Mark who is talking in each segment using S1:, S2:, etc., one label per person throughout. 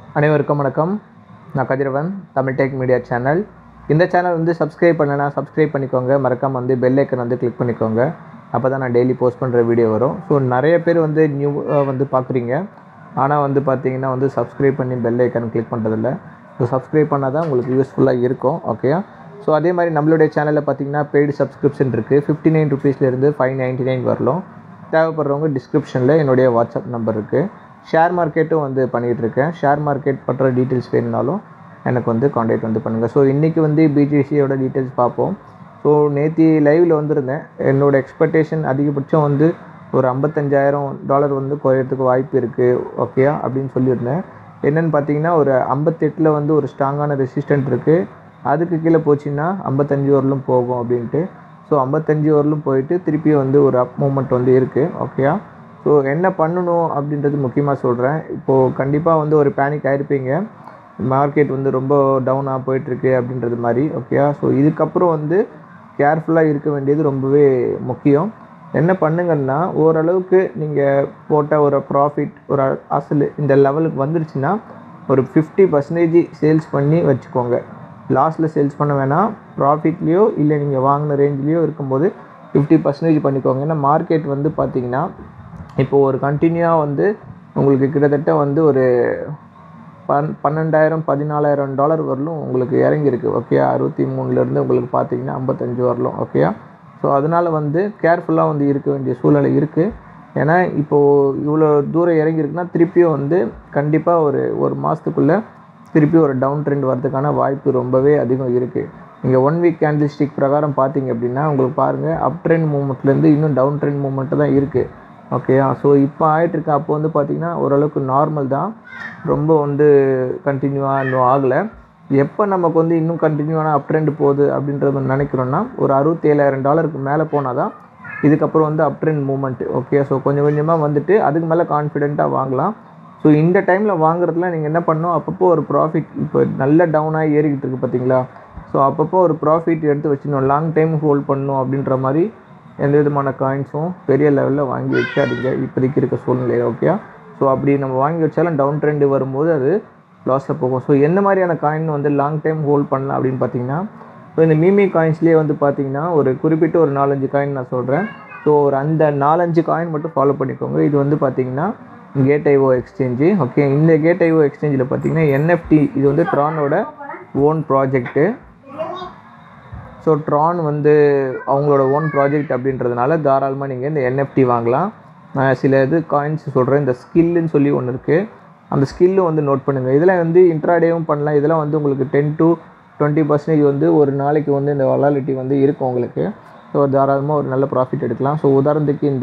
S1: அனைவருக்கும் வணக்கம் நான் Kathiravan Tamil tech media channel இந்த சேனல் வந்து சப்ஸ்கிரைப் பண்ணலைன்னா சப்ஸ்கிரைப் பண்ணிக்கோங்க மறக்காம வந்து பெல் ஐக்கன் வந்து கிளிக் பண்ணிக்கோங்க அப்போ தான் நான் டெய்லி போஸ்ட் பண்ணுற வீடியோ வரும் ஸோ நிறைய பேர் வந்து நியூ வந்து பார்க்குறீங்க ஆனால் வந்து பார்த்தீங்கன்னா வந்து சப்ஸ்கிரைப் பண்ணி பெல் ஐக்கன் கிளிக் பண்ணுறதில்ல ஸோ சப்ஸ்கிரைப் பண்ணால் தான் உங்களுக்கு யூஸ்ஃபுல்லாக இருக்கும் ஓகே ஸோ அதே மாதிரி நம்மளுடைய சேனலில் பார்த்தீங்கன்னா பெய்டு சப்ஸ்கிரிப்ஷன் இருக்குது ஃபிஃப்டி நைன் ருபீஸ்லேருந்து ஃபைவ் நைன்ட்டி நைன் வரலும் தேவைப்படுறவங்க டிஸ்கிரிப்ஷனில் என்னுடைய வாட்ஸ்அப் நம்பர் இருக்குது ஷேர் மார்க்கெட்டும் வந்து பண்ணிகிட்டு இருக்கேன் ஷேர் மார்க்கெட் பற்ற டீட்டெயில்ஸ் வேணுனாலும் எனக்கு வந்து காண்டாக்ட் வந்து பண்ணுங்கள் ஸோ இன்றைக்கி வந்து பிஜிசியோட டீட்டெயில்ஸ் பார்ப்போம் ஸோ நேற்று லைவில் வந்திருந்தேன் என்னோடய எக்ஸ்பெக்டேஷன் அதிகபட்சம் வந்து ஒரு ஐம்பத்தஞ்சாயிரம் டாலர் வந்து குறையிறதுக்கு வாய்ப்பு இருக்குது ஓகேயா அப்படின்னு சொல்லியிருந்தேன் என்னென்னு பார்த்தீங்கன்னா ஒரு ஐம்பத்தெட்டில் வந்து ஒரு ஸ்ட்ராங்கான ரெசிஸ்டன்ட் இருக்குது அதுக்கு கீழே போச்சுன்னா ஐம்பத்தஞ்சு வரலும் போகும் அப்படின்ட்டு ஸோ ஐம்பத்தஞ்சு வரலும் போயிட்டு திருப்பி வந்து ஒரு அப் மூமெண்ட் வந்து இருக்குது ஓகேயா ஸோ என்ன பண்ணணும் அப்படின்றது முக்கியமாக சொல்கிறேன் இப்போது கண்டிப்பாக வந்து ஒரு பேனிக் ஆகிருப்பீங்க மார்க்கெட் வந்து ரொம்ப டவுனாக போயிட்டுருக்கு அப்படின்றது மாதிரி ஓகேயா ஸோ இதுக்கப்புறம் வந்து கேர்ஃபுல்லாக இருக்க வேண்டியது ரொம்பவே முக்கியம் என்ன பண்ணுங்கன்னா ஓரளவுக்கு நீங்கள் போட்ட ஒரு ப்ராஃபிட் ஒரு அசல் இந்த லெவலுக்கு வந்துருச்சுன்னா ஒரு ஃபிஃப்டி பர்சன்டேஜ் சேல்ஸ் பண்ணி வச்சுக்கோங்க லாஸில் சேல்ஸ் பண்ண வேணாம் ப்ராஃபிட்லேயோ இல்லை நீங்கள் வாங்கின ரேஞ்ச்லேயோ இருக்கும்போது ஃபிஃப்டி பர்சன்டேஜ் பண்ணிக்கோங்க ஏன்னா மார்க்கெட் வந்து பார்த்தீங்கன்னா இப்போது ஒரு கண்டினியூவாக வந்து உங்களுக்கு கிட்டத்தட்ட வந்து ஒரு பன் பன்னெண்டாயிரம் பதினாலாயிரம் டாலர் வரலும் உங்களுக்கு இறங்கியிருக்கு ஓகே அறுபத்தி மூணுலேருந்து உங்களுக்கு பார்த்தீங்கன்னா ஐம்பத்தஞ்சு வரலும் ஓகேயா ஸோ அதனால் வந்து கேர்ஃபுல்லாக வந்து இருக்க வேண்டிய சூழ்நிலை இருக்குது ஏன்னா இப்போது இவ்வளோ தூரம் இறங்கியிருக்குன்னா திருப்பியும் வந்து கண்டிப்பாக ஒரு ஒரு மாதத்துக்குள்ளே திருப்பி ஒரு டவுன் ட்ரெண்ட் வரதுக்கான வாய்ப்பு ரொம்பவே அதிகம் இருக்குது நீங்கள் ஒன் வீக் கேண்டில் ஸ்டிக் பிரகாரம் பார்த்தீங்க அப்படின்னா உங்களுக்கு பாருங்கள் அப் ட்ரெண்ட் மூமெண்ட்லேருந்து இன்னும் டவுன் ட்ரெண்ட் மூமெண்ட்டு தான் இருக்குது ஓகேயா ஸோ இப்போ ஆகிட்டுருக்கு அப்போ வந்து பார்த்திங்கன்னா ஓரளவுக்கு நார்மல் தான் ரொம்ப வந்து கண்டினியூவாக இன்னும் ஆகலை எப்போ நமக்கு வந்து இன்னும் கண்டினியூவான அப் ட்ரெண்ட் போகுது அப்படின்றத நினைக்கிறோன்னா ஒரு அறுபத்தி ஏழாயிரம் டாலருக்கு மேலே போனால் தான் இதுக்கப்புறம் வந்து up trend moment okay so கொஞ்சம் கொஞ்சமாக வந்துட்டு அதுக்கு மேலே கான்ஃபிடெண்ட்டாக வாங்கலாம் ஸோ இந்த டைமில் வாங்குறதுல நீங்கள் என்ன பண்ணணும் அப்பப்போ ஒரு ப்ராஃபிட் இப்போ நல்ல டவுனாக ஏறிக்கிட்டு இருக்குது பார்த்தீங்களா ஸோ அப்பப்போ ஒரு ப்ராஃபிட் எடுத்து வச்சுக்கணும் லாங் டைம் ஹோல்ட் பண்ணணும் அப்படின்ற மாதிரி எந்த விதமான காயின்ஸும் பெரிய லெவலில் வாங்கி வைக்காதீங்க இப்போதைக்கு இருக்க சூழ்நிலை ஓகே ஸோ அப்படி நம்ம வாங்கி வச்சாலும் டவுன் ட்ரெண்டு வரும்போது அது லாஸில் போகும் ஸோ எந்த மாதிரியான காயின் வந்து லாங் டைம் ஹோல்ட் பண்ணலாம் அப்படின்னு பார்த்தீங்கன்னா ஸோ இந்த மீமி காயின்ஸ்லேயே வந்து பார்த்தீங்கன்னா ஒரு குறிப்பிட்ட ஒரு நாலஞ்சு காயின் நான் சொல்கிறேன் ஸோ ஒரு அந்த நாலஞ்சு காயின் மட்டும் ஃபாலோ பண்ணிக்கோங்க இது வந்து பார்த்தீங்கன்னா கேட் ஐஓ எக்ஸ்சேஞ்சு ஓகே இந்த கேட் ஐஓ எக்ஸ்சேஞ்சில் பார்த்தீங்கன்னா என்எஃப்டி இது வந்து ட்ரானோட ஓன் ப்ராஜெக்ட்டு ஸோ ட்ரான் வந்து அவங்களோட ஓன் ப்ராஜெக்ட் அப்படின்றதுனால தாராளமாக நீங்கள் இந்த என்எஃப்டி வாங்கலாம் நான் சில இது காயின்ஸ் சொல்கிறேன் இந்த ஸ்கில்லுன்னு சொல்லி ஒன்று இருக்குது அந்த ஸ்கில்லும் வந்து நோட் பண்ணுங்கள் இதில் வந்து இன்ட்ராடேவும் பண்ணலாம் இதெல்லாம் வந்து உங்களுக்கு டென் டு டுவெண்ட்டி பர்சன்டேஜ் வந்து ஒரு நாளைக்கு வந்து இந்த வலாலிட்டி வந்து இருக்கும் உங்களுக்கு ஸோ தாராளமாக ஒரு நல்ல ப்ராஃபிட் எடுக்கலாம் ஸோ உதாரணத்துக்கு இந்த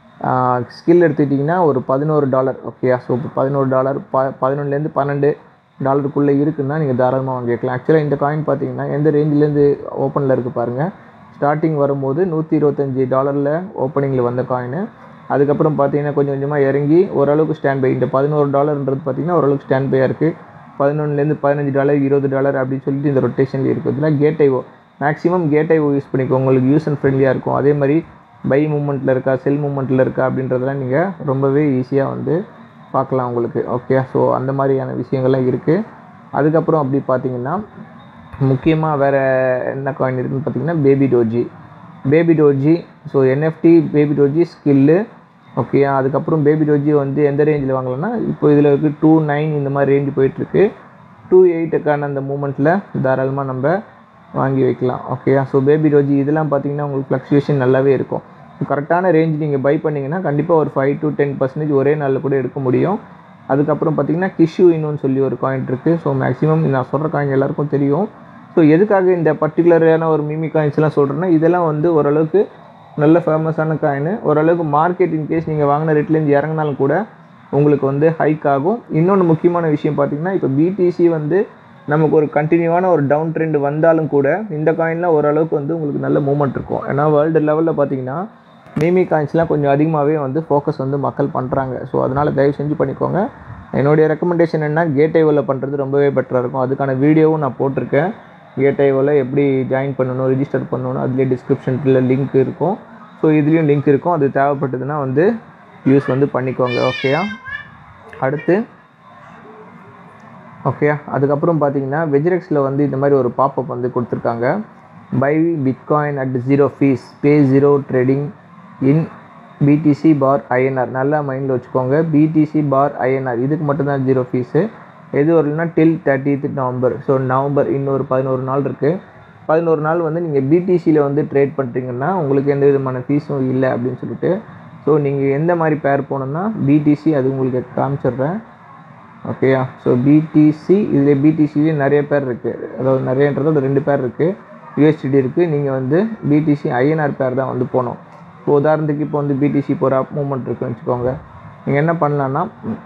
S1: ஸ்கில் எடுத்துக்கிட்டிங்கன்னா ஒரு பதினோரு டாலர் ஓகேயா ஸோ இப்போ பதினோரு டாலர் ப பதினொன்றுலேருந்து பன்னெண்டு டாலருக்குள்ளே இருக்குன்னா நீங்கள் தாராளமாக வாங்கிக்கலாம் ஆக்சுவலாக இந்த காயின் பார்த்தீங்கன்னா எந்த ரேஞ்சிலேருந்து ஓப்பனில் இருக்குது பாருங்கள் ஸ்டார்டிங் வரும்போது நூற்றி இருபத்தஞ்சி டாலரில் ஓப்பனிங்கில் வந்த காயின் அதுக்கப்புறம் பார்த்தீங்கன்னா கொஞ்சம் கொஞ்சமாக இறங்கி ஓரளவுக்கு ஸ்டாண்ட் பை இந்த பதினோரு டாலர்ன்றது பார்த்தீங்கன்னா ஓரளவுக்கு ஸ்டாண்ட் பையாக இருக்குது பதினொன்றுலேருந்து பதினஞ்சு டாலர் இருபது டாலர் அப்படின்னு சொல்லிட்டு இந்த ரொட்டேஷன்லேயே இருக்குது இதெல்லாம் Gate IO maximum Gate IO use பண்ணிக்கோ உங்களுக்கு யூஸ் அண்ட் ஃப்ரெண்ட்லியாக இருக்கும் அதே மாதிரி பை மூமெண்ட்டில் இருக்கா செல் மூமெண்ட்டில் இருக்கா அப்படின்றதெல்லாம் நீங்கள் ரொம்பவே ஈஸியாக வந்து பார்க்கலாம் உங்களுக்கு ஓகே ஸோ அந்த மாதிரியான விஷயங்கள்லாம் இருக்குது அதுக்கப்புறம் அப்படி பார்த்தீங்கன்னா முக்கியமாக வேறு என்ன காயின் இருக்குதுன்னு பார்த்தீங்கன்னா Baby Doge Baby Doge so NFT Baby Doge skill okay அதுக்கப்புறம் பேபி டோஜி வந்து எந்த ரேஞ்சில் வாங்கலாம்னா இப்போ இதில் இருக்குது டூ நைன் இந்த மாதிரி ரேஞ்சு போயிட்டுருக்கு டூ எயிட்டுக்கான அந்த மூமெண்ட்டில் தாராளமாக நம்ம வாங்கி வைக்கலாம் ஓகேயா ஸோ பேபி ரோஜி இதெல்லாம் பார்த்தீங்கன்னா உங்களுக்கு ஃப்ளக்சுவேஷன் நல்லாவே இருக்கும் கரெக்டான ரேஞ்ச் நீங்கள் பை பண்ணிங்கன்னா கண்டிப்பாக ஒரு ஃபைவ் டு டென் பர்சன்டேஜ் ஒரே நாளில் கூட எடுக்க முடியும் அதுக்கப்புறம் பார்த்தீங்கன்னா கிஷு இன்னுன்னு சொல்லி ஒரு காயின் இருக்குது ஸோ மேக்ஸிமம் நான் சொல்கிற காயின் எல்லாருக்கும் தெரியும் ஸோ எதுக்காக இந்த பர்டிகுலரான ஒரு மிமி காயின்ஸ்லாம் சொல்கிறேன்னா இதெல்லாம் வந்து ஓரளவுக்கு நல்ல ஃபேமஸான காயின் ஓரளவுக்கு மார்க்கெட் இன்கேஸ் நீங்கள் வாங்கின ரேட்லேருந்து இறங்கினாலும் கூட உங்களுக்கு வந்து ஹைக் ஆகும் இன்னொன்று முக்கியமான விஷயம் பார்த்தீங்கன்னா இப்போ பிடிசி வந்து நமக்கு ஒரு கண்டினியூவான ஒரு டவுன் ட்ரெண்ட் வந்தாலும் கூட இந்த காயின்லாம் ஓரளவுக்கு வந்து உங்களுக்கு நல்ல மூமெண்ட் இருக்கும் ஏன்னா வேர்ல்டு லெவலில் பார்த்தீங்கன்னா மீமி காயின்ஸ்லாம் கொஞ்சம் அதிகமாகவே வந்து ஃபோக்கஸ் வந்து மக்கள் பண்ணுறாங்க ஸோ அதனால் தயவு செஞ்சு பண்ணிக்கோங்க என்னுடைய ரெக்கமெண்டேஷன் என்ன கேட் ஐவில் பண்ணுறது ரொம்பவே பெட்டராக இருக்கும் அதுக்கான வீடியோவும் நான் போட்டிருக்கேன் கேட் ஐவில் எப்படி ஜாயின் பண்ணணும் ரிஜிஸ்டர் பண்ணணும் அதுலேயே டிஸ்கிரிப்ஷனில் லிங்க் இருக்கும் ஸோ இதுலேயும் லிங்க் இருக்கும் அது தேவைப்பட்டதுன்னா வந்து யூஸ் வந்து பண்ணிக்கோங்க ஓகேயா அடுத்து ஓகே அதுக்கப்புறம் பார்த்தீங்கன்னா வெஜிரெக்ஸில் வந்து இந்த மாதிரி ஒரு பாப்பப் வந்து கொடுத்துருக்காங்க buy bitcoin at zero fee pay zero trading in BTC for INR நல்லா மைண்டில் வச்சுக்கோங்க பிடிசி பார் ஐஎன்ஆர் இதுக்கு மட்டும்தான் ஜீரோ ஃபீஸு எது வரலன்னா till thirtieth November so November இன்னொரு பதினோரு நாள் இருக்குது பதினோரு நாள் வந்து நீங்கள் பிடிசியில் வந்து ட்ரேட் பண்ணுறீங்கன்னா உங்களுக்கு எந்த விதமான ஃபீஸும் இல்லை அப்படின்னு சொல்லிட்டு ஸோ நீங்கள் எந்த மாதிரி பேர் போகணுன்னா பிடிசி அது உங்களுக்கு காமிச்சிடுறேன் ஓகேயா ஸோ பிடிசி இதில் பிடிசிலேயே நிறைய பேர் இருக்குது அதாவது நிறையன்றது ஒரு ரெண்டு பேர் இருக்குது யூஎஸ்டிடி இருக்குது நீங்கள் வந்து பிடிசி ஐஎன்ஆர் பேர் தான் வந்து போகணும் இப்போ உதாரணத்துக்கு இப்போ வந்து பிடிசி போகிற அப் மூமெண்ட் இருக்குன்னு வச்சுக்கோங்க நீங்கள் என்ன பண்ணலான்னா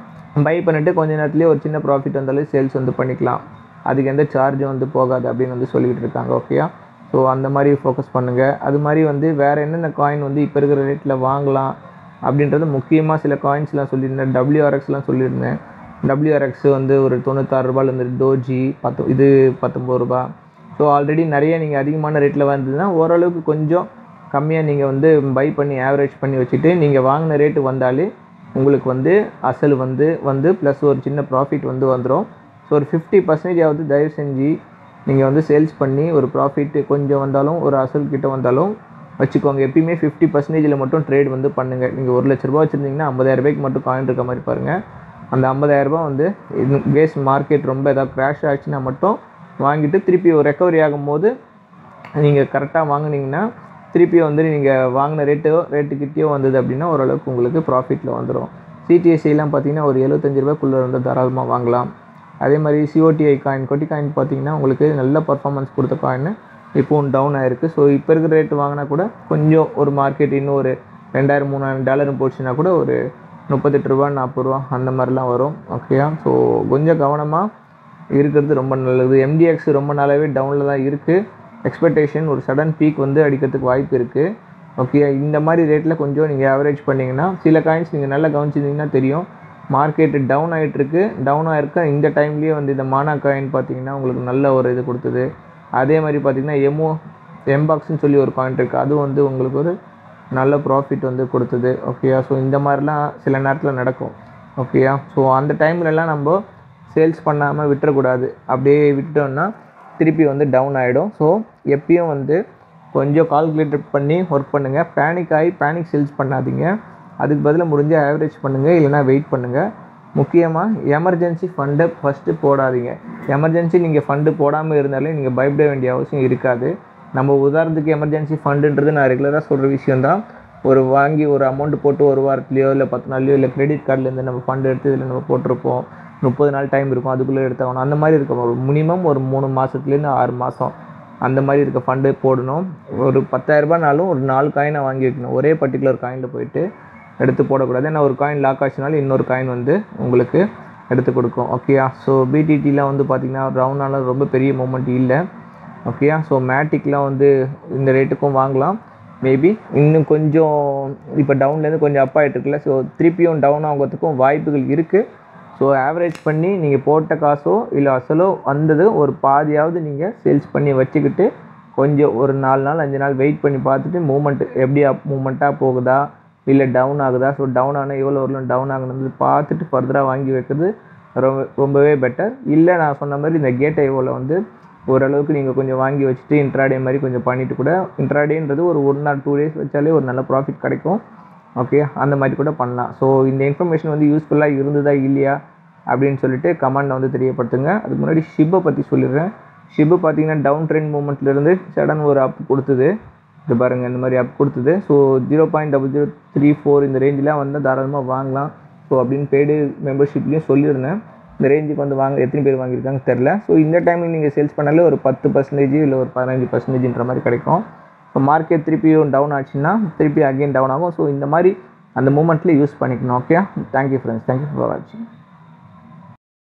S1: பை பண்ணிவிட்டு கொஞ்ச நேரத்துலேயே ஒரு சின்ன ப்ராஃபிட் வந்தாலே சேல்ஸ் வந்து பண்ணிக்கலாம் அதுக்கு எந்த சார்ஜும் வந்து போகாது அப்படின்னு வந்து சொல்லிக்கிட்டு இருக்காங்க ஓகேயா ஸோ அந்த மாதிரி ஃபோக்கஸ் பண்ணுங்கள் அது மாதிரி வந்து வேறு என்னென்ன காயின் வந்து இப்போ இருக்கிற ரேட்டில் வாங்கலாம் அப்படின்றது முக்கியமாக சில காயின்ஸ்லாம் சொல்லியிருந்தேன் டபிள்யூஆர்எக்ஸ்லாம் சொல்லியிருந்தேன் டபிள்யூஆர்எக்ஸ் வந்து ஒரு தொண்ணூத்தாறு ரூபாயிலேருந்து டோஜி பத்து இது பத்தொம்பது ரூபா ஸோ ஆல்ரெடி நிறைய நீங்கள் அதிகமான ரேட்டில் வந்ததுன்னா ஓரளவுக்கு கொஞ்சம் கம்மியாக நீங்கள் வந்து பை பண்ணி ஆவரேஜ் பண்ணி வச்சுட்டு நீங்கள் வாங்கின ரேட்டு வந்தாலே உங்களுக்கு வந்து அசல் வந்து வந்து ப்ளஸ் ஒரு சின்ன ப்ராஃபிட் வந்து வந்துடும் ஸோ ஒரு ஃபிஃப்டி பர்சன்டேஜ் ஆகுது தயவு செஞ்சு நீங்கள் வந்து சேல்ஸ் பண்ணி ஒரு ப்ராஃபிட் கொஞ்சம் வந்தாலும் ஒரு அசல் கிட்ட வந்தாலும் வச்சுக்கோங்க எப்பயுமே ஃபிஃப்டி பர்சன்டேஜில் மட்டும் ட்ரேட் வந்து பண்ணுங்கள் நீங்கள் ஒரு லட்ச ரூபா வச்சுருந்தீங்கன்னா ஐம்பதாயிரம் ரூபாய்க்கு மட்டும் காயின் இருக்க மாதிரி பாருங்கள் அந்த ஐம்பதாயிரம் ரூபாய் வந்து கேஸ் மார்க்கெட் ரொம்ப ஏதாவது க்ராஷ் ஆச்சுன்னா மட்டும் வாங்கிட்டு திருப்பி ஒரு ரெக்கவரி ஆகும்போது நீங்கள் கரெக்டாக வாங்குனீங்கன்னா திருப்பி வந்து நீங்கள் வாங்கின ரேட்டோ ரேட்டுக்கிட்டேயோ வந்தது அப்படின்னா ஓரளவுக்கு உங்களுக்கு ப்ராஃபிட்டில் வந்துடும் சிடிஎஸ்சிலாம் பார்த்தீங்கன்னா ஒரு எழுபத்தஞ்சு ரூபாய்க்குள்ளே வந்து தாராளமாக வாங்கலாம் அதே மாதிரி சிஓடிஐ காயின் கொட்டி காயின் பார்த்தீங்கன்னா உங்களுக்கு நல்ல பர்ஃபார்மன்ஸ் கொடுத்த காயின் இப்போவும் டவுன் ஆயிருக்கு ஸோ இப்போ இருக்கிற ரேட் வாங்கினா கூட கொஞ்சம் ஒரு மார்க்கெட் இன்னும் ஒரு ரெண்டாயிரம் மூணாயிரம் டாலரும் போச்சுன்னா கூட ஒரு முப்பத்தெட்டு ரூபா நாற்பது ரூபா அந்த மாதிரிலாம் வரும் ஓகேயா ஸோ கொஞ்சம் கவனமாக இருக்கிறது ரொம்ப நல்லது எம்டிஎக்ஸ் ரொம்ப நாளாகவே டவுனில் தான் இருக்குது எக்ஸ்பெக்டேஷன் ஒரு சடன் பீக் வந்து அடிக்கிறதுக்கு வாய்ப்பு இருக்குது ஓகே இந்த மாதிரி ரேட்டில் கொஞ்சம் நீங்கள் ஆவரேஜ் பண்ணிங்கன்னா சில காயின்ஸ் நீங்கள் நல்லா கவனிச்சிருந்தீங்கன்னா தெரியும் மார்க்கெட்டு டவுன் ஆகிட்டுருக்கு டவுன் ஆகிருக்க இந்த டைம்லேயே வந்து இந்த மானா காயின் பார்த்தீங்கன்னா உங்களுக்கு நல்ல ஒரு இது கொடுத்தது அதே மாதிரி பார்த்தீங்கன்னா எமோ எம்பாக்ஸ்னு சொல்லி ஒரு காயின் இருக்குது அதுவும் வந்து உங்களுக்கு ஒரு நல்ல ப்ராஃபிட் வந்து கொடுத்தது ஓகேயா ஸோ இந்த மாதிரிலாம் சில நேரத்தில் நடக்கும் ஓகேயா ஸோ அந்த டைம்லலாம் நம்ம சேல்ஸ் பண்ணாமல் விட்டுறக்கூடாது அப்படியே விட்டோம்னா திருப்பி வந்து டவுன் ஆகிடும் ஸோ எப்பயும் வந்து கொஞ்சம் கால்குலேட் பண்ணி ஒர்க் பண்ணுங்கள் பேனிக் ஆகி பேனிக் சேல்ஸ் பண்ணாதீங்க அதுக்கு பதிலாக முடிஞ்ச ஆவரேஜ் பண்ணுங்கள் இல்லைனா வெயிட் பண்ணுங்கள் முக்கியமாக எமர்ஜென்சி ஃபண்டை ஃபஸ்ட்டு போடாதீங்க எமர்ஜென்சி நீங்கள் ஃபண்டு போடாமல் இருந்தாலே நீங்கள் பயப்பட வேண்டிய அவசியம் இருக்காது நம்ம உதாரணத்துக்கு எமர்ஜென்சி ஃபண்டுன்றது நான் ரெகுலராக சொல்கிற விஷயந்தான் ஒரு வாங்கி ஒரு அமௌண்ட் போட்டு ஒரு வாரத்துலையோ இல்லை பத்து நாள்லையோ இல்லை கிரெடிட் கார்ட்லேருந்து நம்ம ஃபண்டு எடுத்து இதில் நம்ம போட்டிருப்போம் முப்பது நாள் டைம் இருக்கும் அதுக்குள்ளே எடுத்தாகணும் அந்த மாதிரி இருக்க ஒரு மினிமம் ஒரு மூணு மாதத்துலேருந்து ஆறு மாதம் அந்த மாதிரி இருக்க ஃபண்டு போடணும் ஒரு பத்தாயிரரூபானாலும் ஒரு நாலு காயினை வாங்கி வைக்கணும் ஒரே பர்டிகுலர் காயினில் போயிட்டு எடுத்து போடக்கூடாது ஏன்னா ஒரு காயின் லாக் ஆச்சுனாலும் இன்னொரு காயின் வந்து உங்களுக்கு எடுத்து கொடுக்கும் ஓகேயா ஸோ பிடிடிலாம் வந்து பார்த்திங்கன்னா ரவுண்டால ரொம்ப பெரிய மூமெண்ட் இல்லை ஓகேயா ஸோ மேட்டிக்லாம் வந்து இந்த ரேட்டுக்கும் வாங்கலாம் மேபி இன்னும் கொஞ்சம் இப்போ டவுன்லேருந்து கொஞ்சம் அப் ஆகிட்டு இருக்குல்ல ஸோ திருப்பியும் டவுன் ஆகிறதுக்கும் வாய்ப்புகள் இருக்குது ஸோ ஆவரேஜ் பண்ணி நீங்கள் போட்ட காசோ இல்லை அசலோ வந்தது ஒரு பாதியாவது நீங்கள் சேல்ஸ் பண்ணி வச்சுக்கிட்டு கொஞ்சம் ஒரு நாலு நாள் அஞ்சு நாள் வெயிட் பண்ணி பார்த்துட்டு மூமெண்ட் எப்படி அப் மூமெண்ட்டாக போகுதா இல்லை டவுன் ஆகுதா ஸோ டவுன் ஆனால் எவ்வளோ வரலாம் டவுன் ஆகணும்னு பார்த்துட்டு ஃபர்தராக வாங்கி வைக்கிறது ரொம்ப ரொம்பவே பெட்டர் இல்லை நான் சொன்ன மாதிரி இந்த கேட் ஐவோவில் வந்து ஓரளவுக்கு நீங்கள் கொஞ்சம் வாங்கி வச்சுட்டு இன்ட்ராடே மாதிரி கொஞ்சம் பண்ணிவிட்டு கூட இன்ட்ராடேன்றது ஒரு ஒன் ஆர் டூ டேஸ் வச்சாலே ஒரு நல்ல ப்ராஃபிட் கிடைக்கும் ஓகே அந்த மாதிரி கூட பண்ணலாம் ஸோ இந்த இன்ஃபர்மேஷன் வந்து யூஸ்ஃபுல்லாக இருந்ததா இல்லையா அப்படின்னு சொல்லிட்டு கமெண்டில் வந்து தெரியப்படுத்துங்க அதுக்கு முன்னாடி ஷிப்பை பற்றி சொல்லிடுறேன் ஷிப்பு பார்த்தீங்கன்னா டவுன் ட்ரெண்ட் மூமெண்ட்லேருந்து சடன் ஒரு அப் கொடுத்தது இது பாருங்கள் இந்த மாதிரி அப் கொடுத்தது so zero point double zero three four இந்த ரேஞ்செலாம் வந்தால் தாராளமாக வாங்கலாம் ஸோ அப்படின்னு பெய்டு மெம்பர்ஷிப்லேயும் சொல்லியிருந்தேன் இந்த ரேஞ்சுக்கு வந்து வாங்க எத்தனை பேர் வாங்கியிருக்காங்க தெரில ஸோ இந்த டைமில் நீங்கள் சேல்ஸ் பண்ணாலே ஒரு பத்து பர்சன்டேஜ் இல்லை ஒரு பதினஞ்சு பர்சன்டேஜ்ன்ற மாதிரி கிடைக்கும் ஸோ மார்க்கெட் திருப்பியும் டவுன் ஆச்சுன்னா திருப்பி அகெயின் டவுன் ஆகும் ஸோ இந்த மாதிரி அந்த மூமெண்ட்டில் யூஸ் பண்ணிக்கணும் okay thank you friends thank you for வாட்சிங்